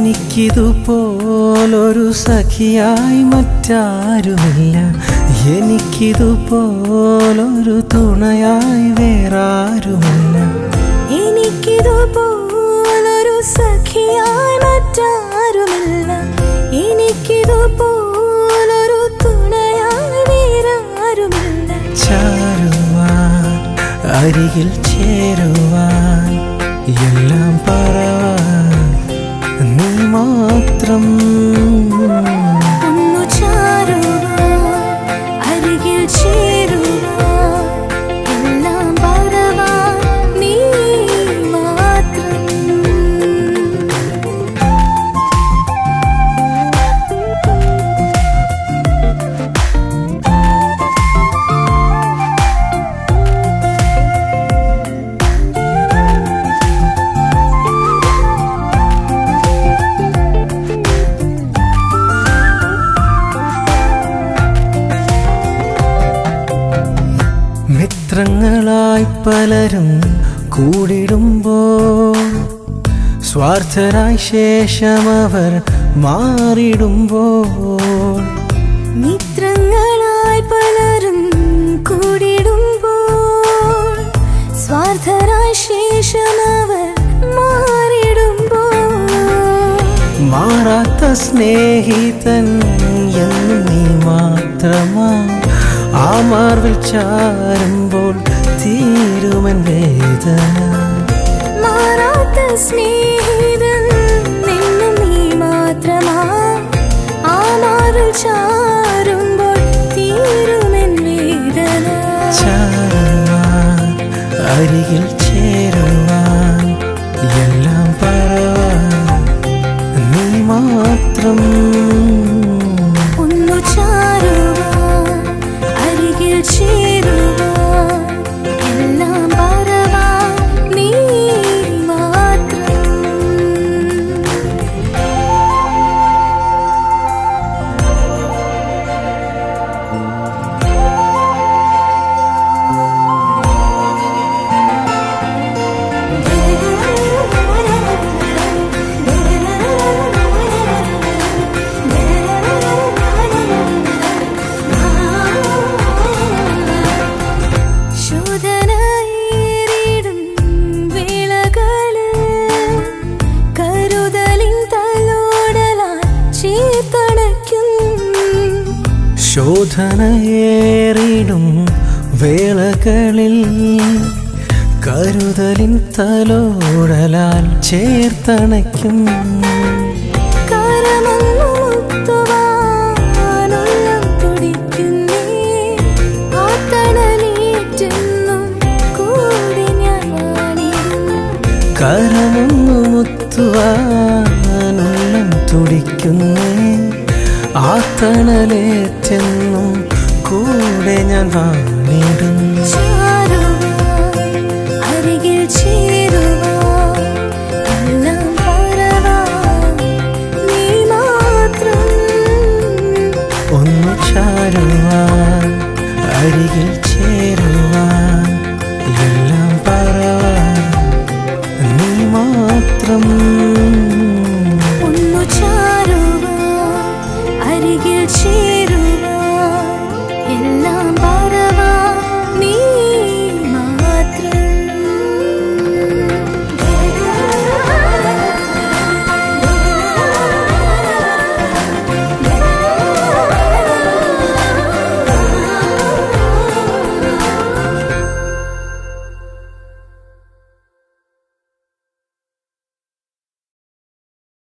എനിക്കിതുപോലൊരു സഖിയായി മറ്റാരുമില്ല എനിക്കിതുപോലൊരു തുണയായി വേറാരുമില്ല എനിക്കിതുപോലൊരു സഖിയായി മറ്റാരുമില്ല എനിക്കിതുപോലൊരു തുണയായി വേറാരുമില്ല ചാരുവാൻ അരികിൽ ചേരുവാൻ എല്ലാം പറവാൻ നീ മാത്രം ഒന്നു ചാരുവാൻ അരികിൽ ചേരുവാൻ എല്ലാം പറവാൻ നീ മാത്രം മിത്രങ്ങളായി പലരും കൂടിടുമ്പോൾ സ്വാർത്ഥരായി ശേഷം അവർ മാറിടുമ്പോൾ മിത്രങ്ങളായി പലരും കൂടിടുമ്പോൾ സ്വാർത്ഥരായി ശേഷം അവർ മാറിടുമ്പോൾ മാറാത്ത സ്നേഹിതൻ എന്നും നീ മാത്രമാ ആ മാർവിൽ ചാരുമ്പോൾ തീരുമൻ വേദന മാറാത്ത സ്നേഹിതൻ നിന്നും നീ മാത്രമാ ആ മാറിൽ ചാരുമ്പോൾ തീരുമെൻ വേദന ചാരുവാൻ അരികിൽ ചേരുവാൻ എല്ലാം പറവാൻ നീ മാത്രം ഒന്നു ചാരുവാൻ അരികിൽ ചേരുവാൻ എല്ലാം പറവാൻ നീ മാത്രം ശോധനയേറിടും വേളകളിൽ കരുതലിൻ തലോടലാൽ ചേർത്തണയ്ക്കും ശോധനയേറിടും വേളകളിൽ കരുതലിൻ തലോടലാൽ ചേർത്തണയ്ക്കും കരമങ്ങുത്തുവാനുള്ളം തുടിക്കുന്നേ ആ തണലേറ്റെന്നും കൂടെ ഞാൻ വാണിടുന്നു കരമൊന്നു മുത്തുവാനുള്ളം തുടിക്കുന്നേ ആ തണലേറ്റെന്നും കൂടെ ഞാൻ വാണിടുന്നു ചാരുവാൻ അരികിൽ ചേരുവാൻ എല്ലാം പറവാൻ നീ മാത്രം ഒന്ന് ചാരുവാൻ അരികിൽ ചേരുവാൻ